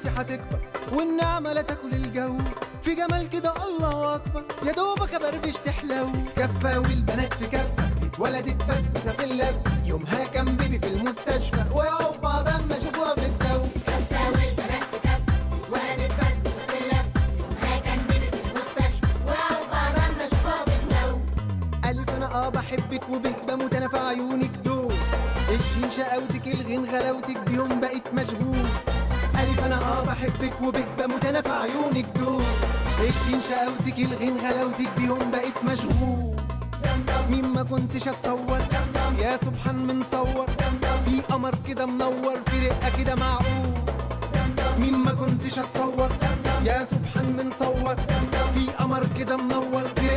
حبيبتي هتكبر والنعمة لا تاكل الجو في جمال كده الله اكبر يا دوبك ابربش تحلو في كفة والبنات في كفة اتولدت بسبوسة في اللف يومها كان بيبي في المستشفى وقعوا بعض اما شافوها في الجو كفة والبنات في كفة ولدت بسبوسة في اللف يومها كان بيبي في المستشفى وقعوا بعض اما شافوها في الجو ألف أنا آه بحبك وبه بموت أنا في عيونك دول الشين شقاوتك الغين غلاوتك بيهم بقيت مشغول ألف أنا آه بحبك وبه بموت أنا في عيونك دول الشين شقاوتك الغين غلاوتك بيهم بقيت مشغول مين ما كنتش اتصور يا سبحان من صور في قمر كده منور في رقه كده معقول مين ما كنتش اتصور يا سبحان من صور في قمر كده منور في